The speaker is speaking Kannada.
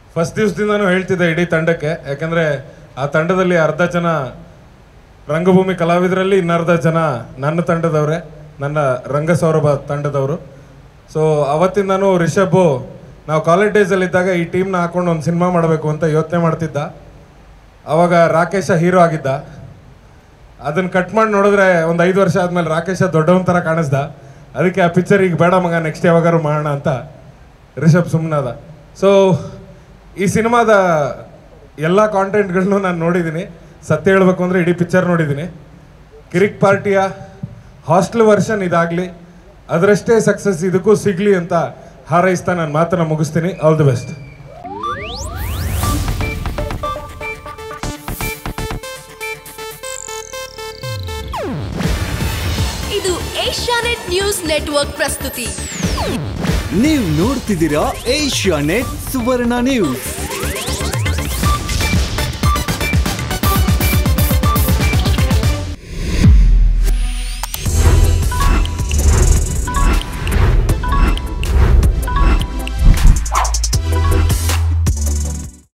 ಫಸ್ಟ್ ದಿವಸದಿಂದನೂ ಹೇಳ್ತಿದ್ದೆ ಇಡೀ ತಂಡಕ್ಕೆ ಯಾಕಂದರೆ ಆ ತಂಡದಲ್ಲಿ ಅರ್ಧ ಜನ ರಂಗಭೂಮಿ ಕಲಾವಿದರಲ್ಲಿ ಇನ್ನರ್ಧ ಜನ ನನ್ನ ತಂಡದವರೇ ನನ್ನ ರಂಗಸೌರಭ ತಂಡದವರು ಸೊ ಅವತ್ತಿಂದನೂ ರಿಷಬ್ ನಾವು ಕಾಲೇಜ್ ಡೇಸಲ್ಲಿದ್ದಾಗ ಈ ಟೀಮ್ನ ಹಾಕೊಂಡು ಒಂದು ಸಿನಿಮಾ ಮಾಡಬೇಕು ಅಂತ ಯೋಚನೆ ಮಾಡ್ತಿದ್ದ ಅವಾಗ ರಾಕೇಶ ಹೀರೋ ಆಗಿದ್ದ ಅದನ್ನ ಕಟ್ ಮಾಡಿ ನೋಡಿದ್ರೆ ಒಂದು ಐದು ವರ್ಷ ಆದ್ಮೇಲೆ ರಾಕೇಶ ದೊಡ್ಡವನ್ ಥರ ಕಾಣಿಸ್ದ ಅದಕ್ಕೆ ಆ ಪಿಕ್ಚರ್ ಈಗ ಬೇಡ ಮಗ ನೆಕ್ಸ್ಟ್ ಯಾವಾಗಾರು ಮಾಡೋಣ ಅಂತ ರಿಷಬ್ ಸುಮ್ಮನಾದ ಸೊ ಈ ಸಿನಿಮಾದ ಎಲ್ಲ ಕಾಂಟೆಂಟ್ಗಳನ್ನು ನಾನು ನೋಡಿದ್ದೀನಿ ಸತ್ಯ ಹೇಳ್ಬೇಕು ಅಂದರೆ ಇಡೀ ಪಿಕ್ಚರ್ ನೋಡಿದ್ದೀನಿ ಕಿರಿಕ್ ಪಾರ್ಟಿಯ ಹಾಸ್ಟೆಲ್ ವರ್ಷನ್ ಇದಾಗಲಿ ಅದರಷ್ಟೇ ಸಕ್ಸಸ್ ಇದಕ್ಕೂ ಸಿಗಲಿ ಅಂತ ಹಾರೈಸ್ತಾ ನಾನು ಮಾತನ್ನು ಮುಗಿಸ್ತೀನಿ ಆಲ್ ದಿ ಬೆಸ್ಟ್ ಇದು ಏಷ್ಯಾನೆಟ್ ನ್ಯೂಸ್ ನೆಟ್ವರ್ಕ್ ಪ್ರಸ್ತುತಿ ನೀವು ನೋಡ್ತಿದ್ದೀರಾ ಏಷ್ಯಾ ನೆಟ್ ಸುವರ್ಣ ನ್ಯೂಸ್